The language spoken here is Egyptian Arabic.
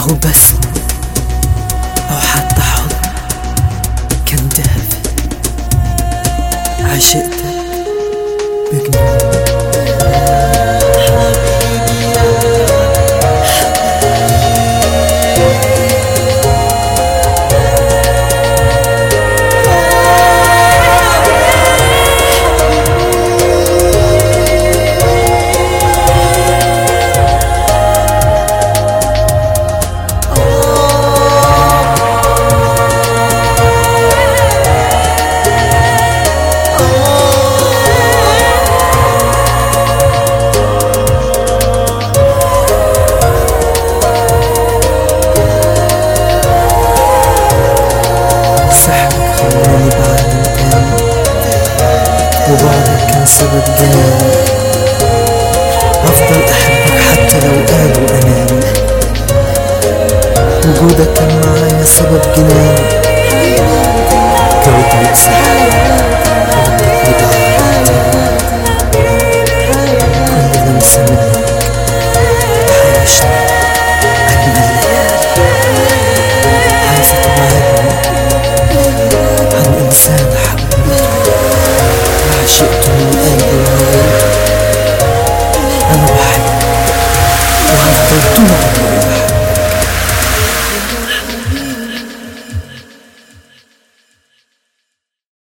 أو بسمة أو حتى حضن كان دافي عشقتك بجنون سحرك خلاني بعالم تاني وبعدك كان سبب جناني هفضل أحبك حتى لو قالوا أناني وجودك كان معايا سبب جناني جودني بسحر ودك بدعاء كل لمسة منك تعيشني أجمل ليالي عايزة توعدني عن إنسان حبيته وعشقته من قلبي